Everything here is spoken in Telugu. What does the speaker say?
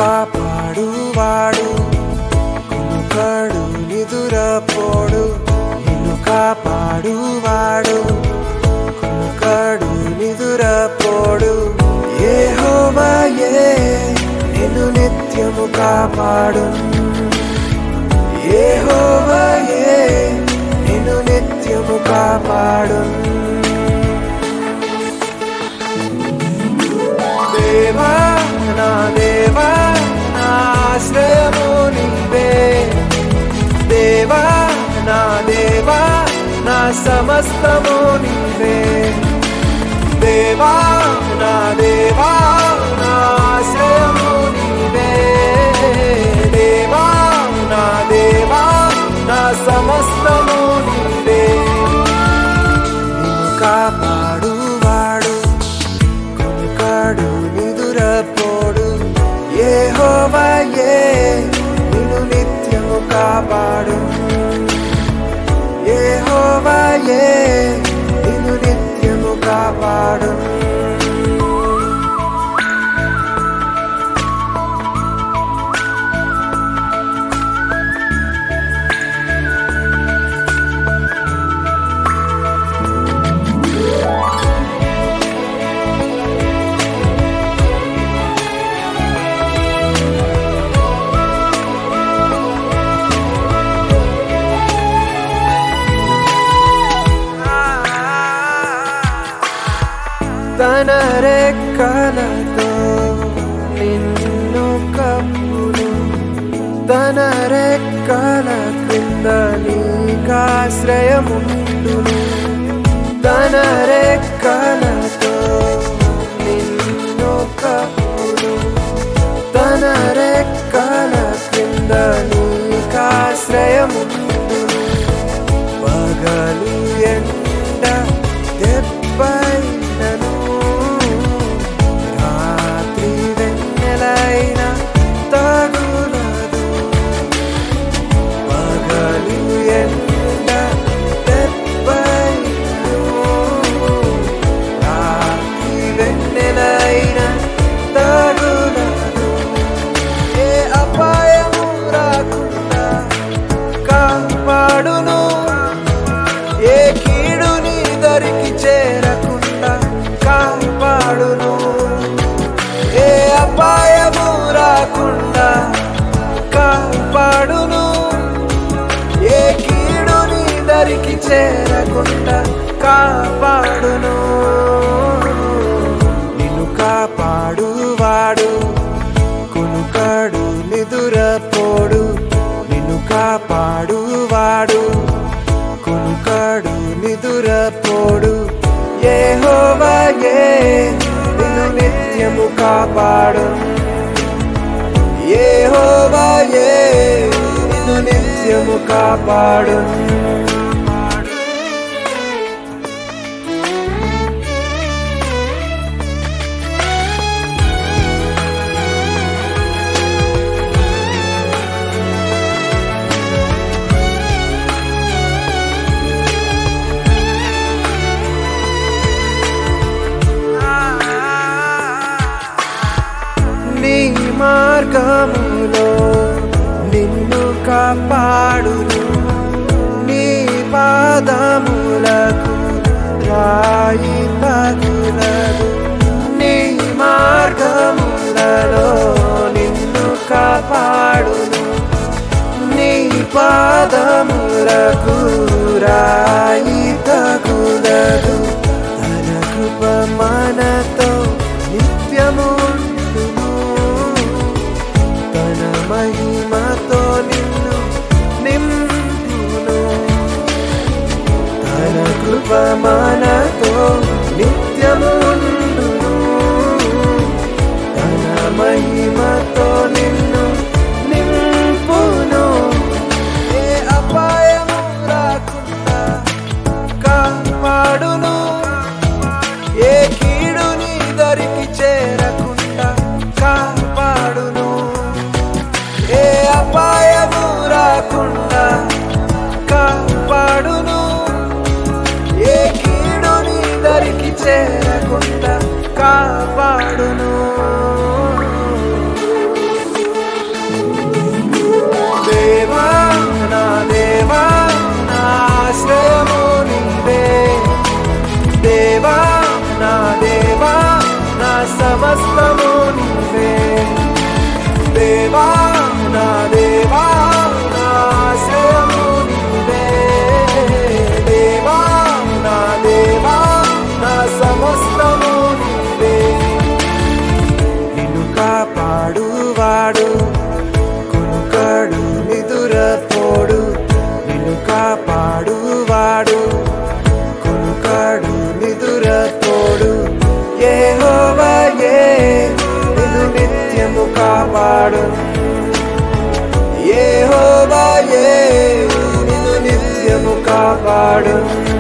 కాపాడువాడు కునుకడు నిదురపోడు నిన్ను కాపాడువాడు కునుకడు నిదురపోడు యెహోవాయే నిన్ను నిత్యము కాపాడు యెహోవాయే నిన్ను నిత్యము కాపాడు దేవా నా దేవా నా ఆశ్రయము నీవే దేవా నా దేవా నా సమస్తము నీవే దేవా నా దేవా నా ఆశ్రయము నీవే దేవా నా దేవా నా సమస్తము నీవే నిన్ను కాపాడువాడు కొనుకాడు నిదురపోడు యెహోవాయే నిన్ను నిత్యము కాపాడు యెహోవాయే నిన్ను నిత్యము కాపాడు తన రెక్కలతో నిన్ను కప్పును తన రెక్కల క్రింద నీకాశ్రయముండును తన రెక్కలతో నిన్ను కప్పును తన రెక్కల క్రింద నీకాశ్రయముండును పగలు ఎండ దెబ్బైనను రాత్రి వెన్నెలైన తగులదు పగలు ఎండ దెబ్బైనను రాత్రి వెన్నెలైన తగులదు ఏ అపాయము రాకుండా కాపాడును ఏ కీడు నీ దరికి చేరకుండా కాపాడును ఏ అపాయము రాకుండా కాపాడును ఏ కీడు నీ దరికి చేరకుండా కాపాడును నిన్ను కాపాడువాడు కునుకాడు నిదురపోడు నిన్ను కాపాడువాడు కునుకాడు నిదురపోడు యెహోవాయే నిన్ను నిత్యము కాపాడు యెహోవాయే నిన్ను నిత్యము కాపాడు నీ మార్గములో నిన్ను కాపాడును నీ పాదములకు రాయి తగులదు నీ మార్గములలో నిన్ను కాపాడును నీ పాదములకు రాయి తగులదు తన కృప మనతో నిత్యము ఉండును. తన మహిమతో నిన్ను నింపును తన కృప మనతో నిత్యము ఉండును. తన మహిమతో నిన్ను నింపును ఏ అపాయము రాకుండా కాపాడును ఏ కీడు నీ దరికి చేరకుండా కాపాడును ఏ అపాయము రాకుండా కాపాడును ఏ కీడు నీ సమస్తము నీవే దేవా నా దేవా నా ఆశ్రయము నీవే దేవా నా దేవా నా సమస్తము నీవే నిన్ను కాపాడువాడు కునుకాడు నిదురపోడు నిన్ను కాపాడువాడు కునుకాడు నిదురపోడు ఏ హోవయే నిన్ను నిత్యము కాపాడు ఏ హోవయే నిన్ను నిత్యము కాపాడు